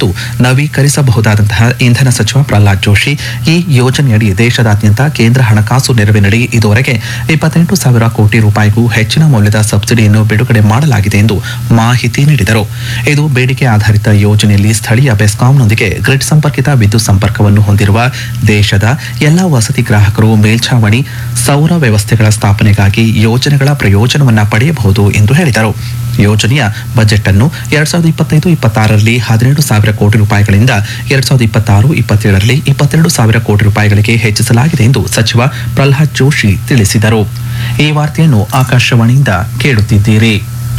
ಮತ್ತು ನವೀಕರಿಸಬಹುದಾದಂತಹ ಇಂಧನ ಸಚಿವ ಪ್ರಹ್ಲಾದ್ ಜೋಶಿ ಈ ಯೋಜನೆಯಡಿ ದೇಶದಾದ್ಯಂತ ಕೇಂದ್ರ ಹಣಕಾಸು ನೆರವಿನಡಿ ಇದುವರೆಗೆ ಇಪ್ಪತ್ತೆಂಟು ಸಾವಿರ ಕೋಟಿ ರೂಪಾಯಿಗೂ ಹೆಚ್ಚಿನ ಮೌಲ್ಯದ ಸಬ್ಸಿಡಿಯನ್ನು ಬಿಡುಗಡೆ ಮಾಡಲಾಗಿದೆ ಎಂದು ಮಾಹಿತಿ ನೀಡಿದರು ಇದು ಬೇಡಿಕೆ ಆಧಾರಿತ ಯೋಜನೆಯಲ್ಲಿ ಸ್ಥಳೀಯ ಬೆಸ್ಕಾಂನೊಂದಿಗೆ ಗ್ರಿಡ್ ಸಂಪರ್ಕಿತ ವಿದ್ಯುತ್ ಸಂಪರ್ಕವನ್ನು ಹೊಂದಿರುವ ದೇಶದ ಎಲ್ಲಾ ವಸತಿ ಗ್ರಾಹಕರು ಮೇಲ್ಛಾವಣಿ ಸೌರ ವ್ಯವಸ್ಥೆಗಳ ಸ್ಥಾಪನೆಗಾಗಿ ಯೋಜನೆಗಳ ಪ್ರಯೋಜನವನ್ನ ಪಡೆಯಬಹುದು ಎಂದು ಹೇಳಿದರು ಯೋಜನೆಯ ಬಜೆಟ್ ಅನ್ನು ಎರಡ್ ಸಾವಿರದ ಇಪ್ಪತ್ತೈದು ಇಪ್ಪತ್ತಾರರಲ್ಲಿ ಹದಿನೇಳು ಸಾವಿರ ಕೋಟಿ ರೂಪಾಯಿಗಳಿಂದ ಎರಡ್ ಸಾವಿರದ ಇಪ್ಪತ್ತಾರು ಇಪ್ಪತ್ತೇಳರಲ್ಲಿ ಇಪ್ಪತ್ತೆರಡು ಸಾವಿರ ಕೋಟಿ ರೂಪಾಯಿಗಳಿಗೆ ಹೆಚ್ಚಿಸಲಾಗಿದೆ ಎಂದು ಸಚಿವ ಪ್ರಹ್ಲಾದ್ ಜೋಶಿ ತಿಳಿಸಿದರು ಈ ವಾರ್ತೆಯನ್ನು ಆಕಾಶವಾಣಿಯಿಂದ ಕೇಳುತ್ತಿದ್ದೀರಿ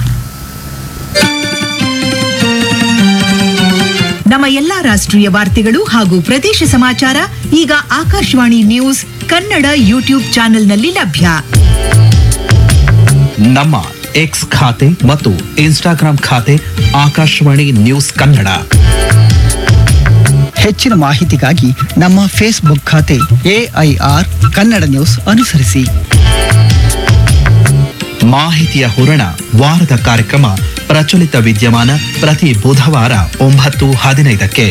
ನಮ್ಮ ಎಲ್ಲಾ ರಾಷ್ಟ್ರೀಯ ವಾರ್ತೆಗಳು ಹಾಗೂ ಪ್ರದೇಶ ಸಮಾಚಾರ ಈಗ ಆಕಾಶವಾಣಿ ನ್ಯೂಸ್ ಕನ್ನಡ ಯೂಟ್ಯೂಬ್ ಚಾನೆಲ್ನಲ್ಲಿ ಲಭ್ಯ ನಮ್ಮ ಎಕ್ಸ್ ಖಾತೆ ಮತ್ತು ಇನ್ಸ್ಟಾಗ್ರಾಂ ಖಾತೆ ಆಕಾಶವಾಣಿ ನ್ಯೂಸ್ ಕನ್ನಡ ಹೆಚ್ಚಿನ ಮಾಹಿತಿಗಾಗಿ ನಮ್ಮ ಫೇಸ್ಬುಕ್ ಖಾತೆ ಎಐಆರ್ ಕನ್ನಡ ನ್ಯೂಸ್ ಅನುಸರಿಸಿ ಮಾಹಿತಿಯ ಹೂರಣ ವಾರದ ಕಾರ್ಯಕ್ರಮ ಪ್ರಚಲಿತ ವಿದ್ಯಮಾನ ಪ್ರತಿ ಬುಧವಾರ ಒಂಬತ್ತು ಹದಿನೈದಕ್ಕೆ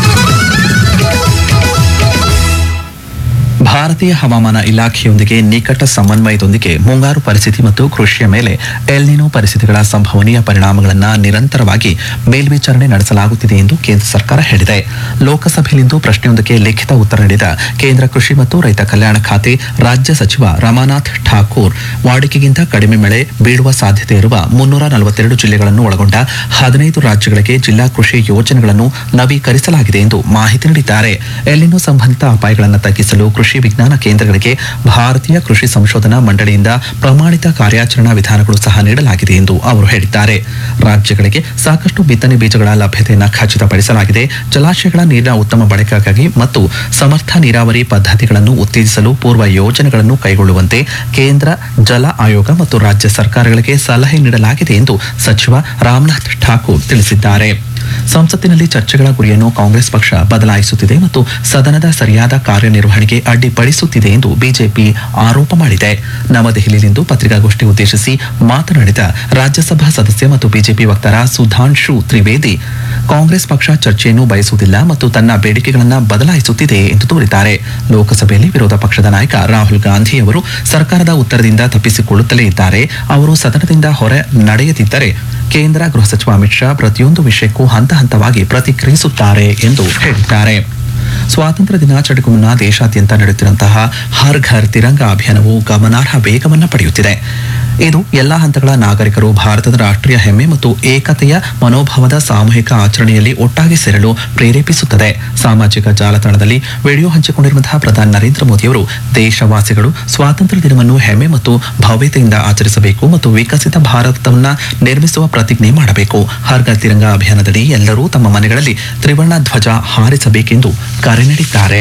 ಭಾರತೀಯ ಹವಾಮಾನ ಇಲಾಖೆಯೊಂದಿಗೆ ನಿಕಟ ಸಮನ್ವಯದೊಂದಿಗೆ ಮುಂಗಾರು ಪರಿಸ್ಥಿತಿ ಮತ್ತು ಕೃಷಿಯ ಮೇಲೆ ಎಲ್ನಿನೋ ಪರಿಸ್ಥಿತಿಗಳ ಸಂಭವನೀಯ ಪರಿಣಾಮಗಳನ್ನು ನಿರಂತರವಾಗಿ ಮೇಲ್ವಿಚಾರಣೆ ನಡೆಸಲಾಗುತ್ತಿದೆ ಎಂದು ಕೇಂದ್ರ ಸರ್ಕಾರ ಹೇಳಿದೆ ಲೋಕಸಭೆಯಲ್ಲಿಂದು ಪ್ರಶ್ನೆಯೊಂದಕ್ಕೆ ಲಿಖಿತ ಉತ್ತರ ನೀಡಿದ ಕೇಂದ್ರ ಕೃಷಿ ಮತ್ತು ರೈತ ಕಲ್ಯಾಣ ಖಾತೆ ರಾಜ್ಯ ಸಚಿವ ರಮಾನಾಥ್ ಠಾಕೂರ್ ವಾಡಿಕೆಗಿಂತ ಕಡಿಮೆ ಮಳೆ ಬೀಳುವ ಸಾಧ್ಯತೆ ಇರುವ ಮುನ್ನೂರ ನಲವತ್ತೆರಡು ಜಿಲ್ಲೆಗಳನ್ನು ಒಳಗೊಂಡ ಹದಿನೈದು ರಾಜ್ಯಗಳಿಗೆ ಜಿಲ್ಲಾ ಕೃಷಿ ಯೋಜನೆಗಳನ್ನು ನವೀಕರಿಸಲಾಗಿದೆ ಎಂದು ಮಾಹಿತಿ ನೀಡಿದ್ದಾರೆ ಎಲ್ಲಿನೂ ಸಂಬಂಧಿತ ಅಪಾಯಗಳನ್ನು ತಗ್ಗಿಸಲು ಕೃಷಿ ವಿಜ್ಞಾನ ಕೇಂದ್ರಗಳಿಗೆ ಭಾರತೀಯ ಕೃಷಿ ಸಂಶೋಧನಾ ಮಂಡಳಿಯಿಂದ ಪ್ರಮಾಣಿತ ಕಾರ್ಯಾಚರಣಾ ವಿಧಾನಗಳು ಸಹ ನೀಡಲಾಗಿದೆ ಎಂದು ಅವರು ಹೇಳಿದ್ದಾರೆ ರಾಜ್ಯಗಳಿಗೆ ಸಾಕಷ್ಟು ಬಿತ್ತನೆ ಬೀಜಗಳ ಲಭ್ಯತೆಯನ್ನು ಖಚಿತಪಡಿಸಲಾಗಿದೆ ಜಲಾಶಯಗಳ ನೀರಿನ ಉತ್ತಮ ಬಳಕೆಗಾಗಿ ಮತ್ತು ಸಮರ್ಥ ನೀರಾವರಿ ಪದ್ಧತಿಗಳನ್ನು ಉತ್ತೇಜಿಸಲು ಪೂರ್ವ ಯೋಜನೆಗಳನ್ನು ಕೈಗೊಳ್ಳುವಂತೆ ಕೇಂದ್ರ ಜಲ ಆಯೋಗ ಮತ್ತು ರಾಜ್ಯ ಸರ್ಕಾರಗಳಿಗೆ ಸಲಹೆ ನೀಡಲಾಗಿದೆ ಎಂದು ಸಚಿವ ರಾಮನಾಥ್ ಠಾಕೂರ್ ತಿಳಿಸಿದ್ದಾರೆ ಸಂಸತ್ತಿನಲ್ಲಿ ಚರ್ಚೆಗಳ ಗುರಿಯನ್ನು ಕಾಂಗ್ರೆಸ್ ಪಕ್ಷ ಬದಲಾಯಿಸುತ್ತಿದೆ ಮತ್ತು ಸದನದ ಸರಿಯಾದ ಕಾರ್ಯನಿರ್ವಹಣೆಗೆ ಅಡ್ಡಿಪಡಿಸುತ್ತಿದೆ ಎಂದು ಬಿಜೆಪಿ ಆರೋಪ ಮಾಡಿದೆ ನವದೆಹಲಿಯಲ್ಲಿಂದು ಪತ್ರಿಕಾಗೋಷ್ಠಿ ಉದ್ದೇಶಿಸಿ ಮಾತನಾಡಿದ ರಾಜ್ಯಸಭಾ ಸದಸ್ಯ ಮತ್ತು ಬಿಜೆಪಿ ವಕ್ತಾರ ಸುಧಾಂಶು ತ್ರಿವೇದಿ ಕಾಂಗ್ರೆಸ್ ಪಕ್ಷ ಚರ್ಚೆಯನ್ನು ಬಯಸುವುದಿಲ್ಲ ಮತ್ತು ತನ್ನ ಬೇಡಿಕೆಗಳನ್ನು ಬದಲಾಯಿಸುತ್ತಿದೆ ಎಂದು ದೂರಿದ್ದಾರೆ ಲೋಕಸಭೆಯಲ್ಲಿ ವಿರೋಧ ಪಕ್ಷದ ನಾಯಕ ರಾಹುಲ್ ಗಾಂಧಿ ಅವರು ಸರ್ಕಾರದ ಉತ್ತರದಿಂದ ತಪ್ಪಿಸಿಕೊಳ್ಳುತ್ತಲೇ ಇದ್ದಾರೆ ಅವರು ಸದನದಿಂದ ಹೊರ ನಡೆಯದಿದ್ದರೆ ಕೇಂದ್ರ ಗೃಹ ಸಚಿವ ಅಮಿತ್ ಶಾ ಪ್ರತಿಯೊಂದು ವಿಷಯಕ್ಕೂ ಹಂತ ಹಂತವಾಗಿ ಪ್ರತಿಕ್ರಿಯಿಸುತ್ತಾರೆ ಎಂದು ಹೇಳಿದ್ದಾರೆ ಸ್ವಾತಂತ್ರ್ಯ ದಿನಾಚರಣೆಗೂ ಮುನ್ನ ದೇಶಾದ್ಯಂತ ನಡೆಯುತ್ತಿರುವಂತಹ ಹರ್ ಘರ್ ತಿರಂಗ ಅಭಿಯಾನವು ಗಮನಾರ್ಹ ವೇಗವನ್ನು ಪಡೆಯುತ್ತಿದೆ ಇದು ಎಲ್ಲಾ ಹಂತಗಳ ನಾಗರಿಕರು ಭಾರತದ ರಾಷ್ಟ್ರೀಯ ಹೆಮ್ಮೆ ಮತ್ತು ಏಕತೆಯ ಮನೋಭಾವದ ಸಾಮೂಹಿಕ ಆಚರಣೆಯಲ್ಲಿ ಒಟ್ಟಾಗಿ ಸೇರಲು ಪ್ರೇರೇಪಿಸುತ್ತದೆ ಸಾಮಾಜಿಕ ಜಾಲತಾಣದಲ್ಲಿ ವಿಡಿಯೋ ಹಂಚಿಕೊಂಡಿರುವಂತಹ ಪ್ರಧಾನಿ ನರೇಂದ್ರ ಮೋದಿಯವರು ದೇಶವಾಸಿಗಳು ಸ್ವಾತಂತ್ರ್ಯ ದಿನವನ್ನು ಹೆಮ್ಮೆ ಮತ್ತು ಭವ್ಯತೆಯಿಂದ ಆಚರಿಸಬೇಕು ಮತ್ತು ವಿಕಸಿತ ಭಾರತವನ್ನ ನಿರ್ಮಿಸುವ ಪ್ರತಿಜ್ಞೆ ಮಾಡಬೇಕು ಹರ್ ಘರ್ ತಿರಂಗ ಅಭಿಯಾನದಡಿ ಎಲ್ಲರೂ ತಮ್ಮ ಮನೆಗಳಲ್ಲಿ ತ್ರಿವರ್ಣ ಧ್ವಜ ಹಾರಿಸಬೇಕೆಂದು ಕರೆ ನೀಡಿದ್ದಾರೆ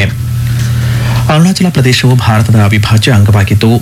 ಅರುಣಾಚಲ ಪ್ರದೇಶವು ಭಾರತದ ಅವಿಭಾಜ್ಯ ಅಂಗವಾಗಿದ್ದು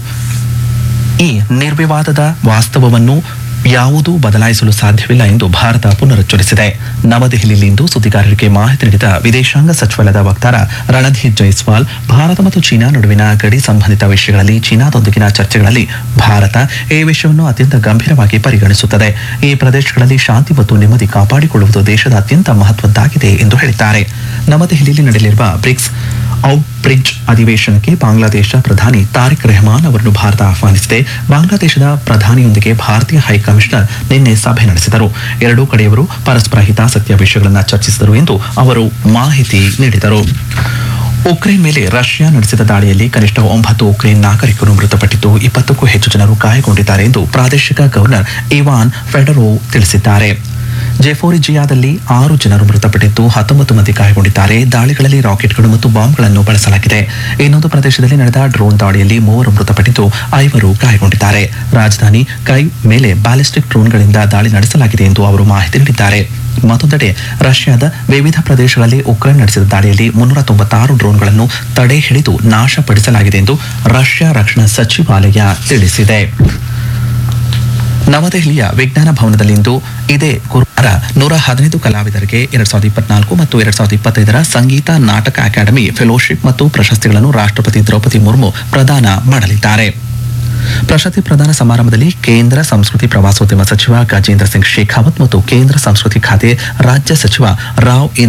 ಈ ನಿರ್ವಿವಾದದ ವಾಸ್ತವವನ್ನು ಯಾವುದೂ ಬದಲಾಯಿಸಲು ಸಾಧ್ಯವಿಲ್ಲ ಎಂದು ಭಾರತ ಪುನರುಚ್ಚರಿಸಿದೆ ನವದೆಹಲಿಯಲ್ಲಿಂದು ಸುದ್ದಿಗಾರರಿಗೆ ಮಾಹಿತಿ ನೀಡಿದ ವಿದೇಶಾಂಗ ಸಚಿವಾಲಯದ ವಕ್ತಾರ ರಣಧೀರ್ ಜೈಸ್ವಾಲ್ ಭಾರತ ಮತ್ತು ಚೀನಾ ನಡುವಿನ ಗಡಿ ಸಂಬಂಧಿತ ವಿಷಯಗಳಲ್ಲಿ ಚೀನಾದೊಂದಿಗಿನ ಚರ್ಚೆಗಳಲ್ಲಿ ಭಾರತ ಈ ವಿಷಯವನ್ನು ಅತ್ಯಂತ ಗಂಭೀರವಾಗಿ ಪರಿಗಣಿಸುತ್ತದೆ ಈ ಪ್ರದೇಶಗಳಲ್ಲಿ ಶಾಂತಿ ಮತ್ತು ನೆಮ್ಮದಿ ಕಾಪಾಡಿಕೊಳ್ಳುವುದು ದೇಶದ ಅತ್ಯಂತ ಮಹತ್ವದ್ದಾಗಿದೆ ಎಂದು ಹೇಳಿದ್ದಾರೆ ನವದೆಹಲಿಯಲ್ಲಿ ನಡೆಯಲಿರುವ ಬ್ರಿಕ್ಸ್ ಔಟ್ ಬ್ರಿಡ್ಜ್ ಅಧಿವೇಶನಕ್ಕೆ ಬಾಂಗ್ಲಾದೇಶ ಪ್ರಧಾನಿ ತಾರಿಕ್ ರೆಹಮಾನ್ ಅವರನ್ನು ಭಾರತ ಆಹ್ವಾನಿಸಿದೆ ಬಾಂಗ್ಲಾದೇಶದ ಪ್ರಧಾನಿಯೊಂದಿಗೆ ಭಾರತೀಯ ಹೈಕಮಿಷನರ್ ನಿನ್ನೆ ಸಭೆ ನಡೆಸಿದರು ಎರಡೂ ಕಡೆಯವರು ಪರಸ್ಪರ ಹಿತಾಸಕ್ತಿಯ ವಿಷಯಗಳನ್ನು ಚರ್ಚಿಸಿದರು ಎಂದು ಅವರು ಮಾಹಿತಿ ನೀಡಿದರು ಉಕ್ರೇನ್ ಮೇಲೆ ರಷ್ಯಾ ನಡೆಸಿದ ದಾಳಿಯಲ್ಲಿ ಕನಿಷ್ಠ ಒಂಬತ್ತು ಉಕ್ರೇನ್ ನಾಗರಿಕರು ಮೃತಪಟ್ಟಿದ್ದು ಇಪ್ಪತ್ತಕ್ಕೂ ಹೆಚ್ಚು ಜನರು ಗಾಯಗೊಂಡಿದ್ದಾರೆ ಎಂದು ಪ್ರಾದೇಶಿಕ ಗವರ್ನರ್ ಇವಾನ್ ಫೆಡರೋವ್ ತಿಳಿಸಿದ್ದಾರೆ ಜೆಫೋರಿಜಿಯಾದಲ್ಲಿ ಆರು ಜನರು ಮೃತಪಟ್ಟಿದ್ದು ಹತ್ತೊಂಬತ್ತು ಮಂದಿ ಗಾಯಗೊಂಡಿದ್ದಾರೆ ದಾಳಿಗಳಲ್ಲಿ ರಾಕೆಟ್ಗಳು ಮತ್ತು ಬಾಂಬ್ಗಳನ್ನು ಬಳಸಲಾಗಿದೆ ಇನ್ನೊಂದು ಪ್ರದೇಶದಲ್ಲಿ ನಡೆದ ಡ್ರೋನ್ ದಾಳಿಯಲ್ಲಿ ಮೂವರು ಮೃತಪಟ್ಟಿದ್ದು ಐವರು ಗಾಯಗೊಂಡಿದ್ದಾರೆ ರಾಜಧಾನಿ ಕೈ ಮೇಲೆ ಬ್ಯಾಲಿಸ್ಟಿಕ್ ಡ್ರೋನ್ಗಳಿಂದ ದಾಳಿ ನಡೆಸಲಾಗಿದೆ ಎಂದು ಅವರು ಮಾಹಿತಿ ನೀಡಿದ್ದಾರೆ ಮತ್ತೊಂದೆಡೆ ರಷ್ಯಾದ ವಿವಿಧ ಪ್ರದೇಶಗಳಲ್ಲಿ ಉಕ್ರೇನ್ ನಡೆಸಿದ ದಾಳಿಯಲ್ಲಿ ಮುನ್ನೂರ ತೊಂಬತ್ತಾರು ಡ್ರೋನ್ಗಳನ್ನು ತಡೆ ಹಿಡಿದು ನಾಶಪಡಿಸಲಾಗಿದೆ ಎಂದು ರಷ್ಯಾ ರಕ್ಷಣಾ ಸಚಿವಾಲಯ ತಿಳಿಸಿದೆ ನವದೆಹಲಿಯ ವಿಜ್ಞಾನ ಭವನದಲ್ಲಿಂದು ಇದೇ ಗುರುವಾರ ನೂರ ಹದಿನೈದು ಕಲಾವಿದರಿಗೆ ಎರಡ್ ಸಾವಿರದ ಇಪ್ಪತ್ನಾಲ್ಕು ಮತ್ತು ಎರಡ್ ಸಾವಿರದ ಇಪ್ಪತ್ತೈದರ ಸಂಗೀತ ನಾಟಕ ಅಕಾಡೆಮಿ ಫೆಲೋಶಿಪ್ ಮತ್ತು ಪ್ರಶಸ್ತಿಗಳನ್ನು ರಾಷ್ಟ್ರಪತಿ ದ್ರೌಪದಿ ಮುರ್ಮು ಪ್ರದಾನ ಮಾಡಲಿದ್ದಾರೆ ಪ್ರಶಸ್ತಿ ಪ್ರದಾನ ಸಮಾರಂಭದಲ್ಲಿ ಕೇಂದ್ರ ಸಂಸ್ಕೃತಿ ಪ್ರವಾಸೋದ್ಯಮ ಸಚಿವ ಗಜೇಂದ್ರ ಸಿಂಗ್ ಶೇಖಾವತ್ ಮತ್ತು ಕೇಂದ್ರ ಸಂಸ್ಕೃತಿ ಖಾತೆ ರಾಜ್ಯ ಸಚಿವ ರಾವ್